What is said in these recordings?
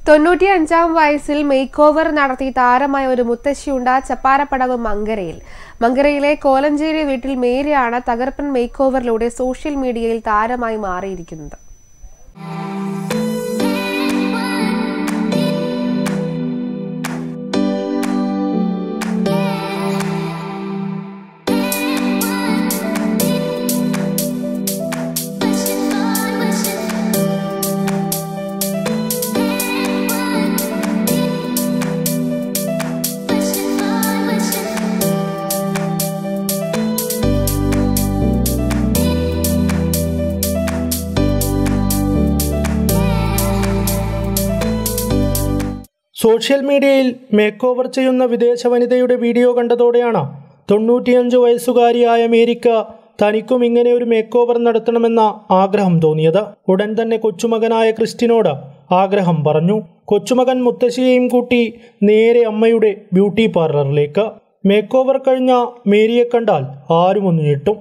തൊണ്ണൂറ്റിയഞ്ചാം വയസ്സിൽ make over നടത്തി താരമായ ഒരു മുത്തശ്ശിയുണ്ട ചപ്പാരപ്പടവ് മങ്കരയിൽ മങ്കരയിലെ കോലഞ്ചേരി വീട്ടിൽ മേരിയാണ് തകർപ്പൻ മേക്ക് ഓവറിലൂടെ സോഷ്യൽ മീഡിയയിൽ താരമായി മാറിയിരിക്കുന്നത് സോഷ്യൽ മീഡിയയിൽ മേക്ക് ഓവർ ചെയ്യുന്ന വിദേശ വനിതയുടെ വീഡിയോ കണ്ടതോടെയാണ് തൊണ്ണൂറ്റിയഞ്ച് വയസ്സുകാരിയായ മേരിക്ക തനിക്കും ഇങ്ങനെ ഒരു മേക്ക് ഓവർ നടത്തണമെന്ന ആഗ്രഹം തോന്നിയത് ഉടൻ തന്നെ കൊച്ചുമകനായ ക്രിസ്റ്റിനോട് ആഗ്രഹം പറഞ്ഞു കൊച്ചുമകൻ മുത്തശ്ശിയെയും കൂട്ടി നേരെ അമ്മയുടെ ബ്യൂട്ടി പാർലറിലേക്ക് മേക്ക് ഓവർ കഴിഞ്ഞ മേരിയെ കണ്ടാൽ ആരും ഒന്ന് ഞെട്ടും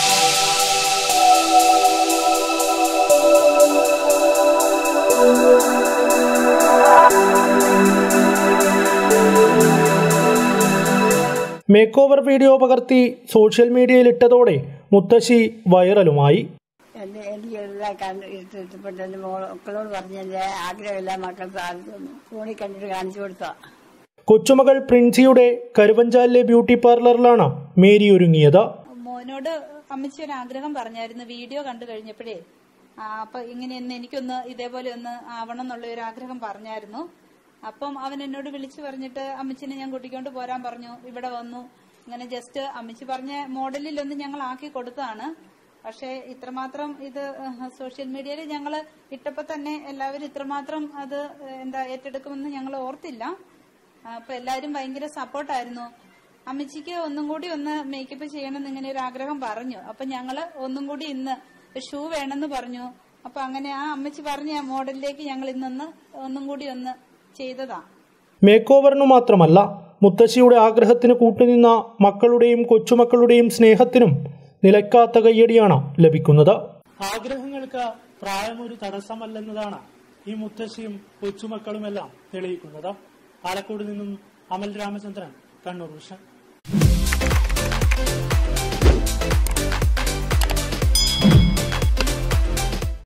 മേക്ക് ഓവർ വീഡിയോ പകർത്തി സോഷ്യൽ മീഡിയയിൽ ഇട്ടതോടെ മുത്തശ്ശി വൈറലുമായി എന്നെ എനിക്ക് എല്ലാം കണ്ട് ഇഷ്ടപ്പെട്ട എന്റെ മക്കളോട് പറഞ്ഞ എന്റെ ആഗ്രഹമെല്ലാം മക്കൾ സാധിച്ചു ഫോണിൽ കണ്ടിട്ട് കാണിച്ചു കൊടുത്താ കൊച്ചുമകൾ പ്രിൻസിയുടെ കരുവഞ്ചാലിലെ ബ്യൂട്ടി പാർലറിലാണ് മേരി ഒരുങ്ങിയത് മോനോട് അമ്മച്ചി ഒരു ആഗ്രഹം പറഞ്ഞായിരുന്നു വീഡിയോ കണ്ടു കഴിഞ്ഞപ്പോഴേ ആ, അപ്പൊ ഇങ്ങനെ ഒന്ന് എനിക്കൊന്ന് ഇതേപോലെ ഒന്ന് ആവണം എന്നുള്ള ഒരു ആഗ്രഹം പറഞ്ഞായിരുന്നു അപ്പം അവൻ എന്നോട് വിളിച്ചു പറഞ്ഞിട്ട് അമ്മച്ചിനെ ഞാൻ കൂട്ടിക്കൊണ്ട് പോരാൻ പറഞ്ഞു ഇവിടെ വന്നു ഇങ്ങനെ ജസ്റ്റ് അമ്മച്ചി പറഞ്ഞ മോഡലിലൊന്ന് ഞങ്ങൾ ആക്കി കൊടുത്തതാണ് പക്ഷേ ഇത്രമാത്രം ഇത് സോഷ്യൽ മീഡിയയിൽ ഞങ്ങൾ ഇട്ടപ്പോ തന്നെ എല്ലാവരും ഇത്രമാത്രം അത് എന്താ ഏറ്റെടുക്കുമെന്ന് ഞങ്ങൾ ഓർത്തില്ല അപ്പൊ എല്ലാവരും ഭയങ്കര സപ്പോർട്ടായിരുന്നു അമ്മച്ചിക്ക് ഒന്നും കൂടി ഒന്ന് മേക്കപ്പ് ചെയ്യണമെന്ന് ഇങ്ങനെ ഒരു ആഗ്രഹം പറഞ്ഞു അപ്പൊ ഞങ്ങള് ഒന്നും കൂടി ഇന്ന് ഷൂ വേണമെന്ന് പറഞ്ഞു അപ്പൊ അങ്ങനെ ആ അമ്മച്ചി പറഞ്ഞ ആ മോഡലിലേക്ക് ഞങ്ങൾ ഇന്നൊന്ന് ഒന്നും കൂടി ഒന്ന് ചെയ്തതാ മേക്ക് ഓവറിനു മാത്രമല്ല മുത്തശ്ശിയുടെ ആഗ്രഹത്തിന് കൂട്ടുനിന്ന മക്കളുടെയും കൊച്ചുമക്കളുടെയും സ്നേഹത്തിനും നിലയ്ക്കാത്ത കയ്യടിയാണ് ലഭിക്കുന്നത് ആഗ്രഹങ്ങൾക്ക് പ്രായമൊരു തടസ്സമല്ലെന്നതാണ് ഈ മുത്തശ്ശിയും കൊച്ചുമക്കളുമെല്ലാം തെളിയിക്കുന്നത് ആലക്കോട് നിന്നും അമൽ രാമചന്ദ്രൻ കണ്ണൂർ വിഷൻ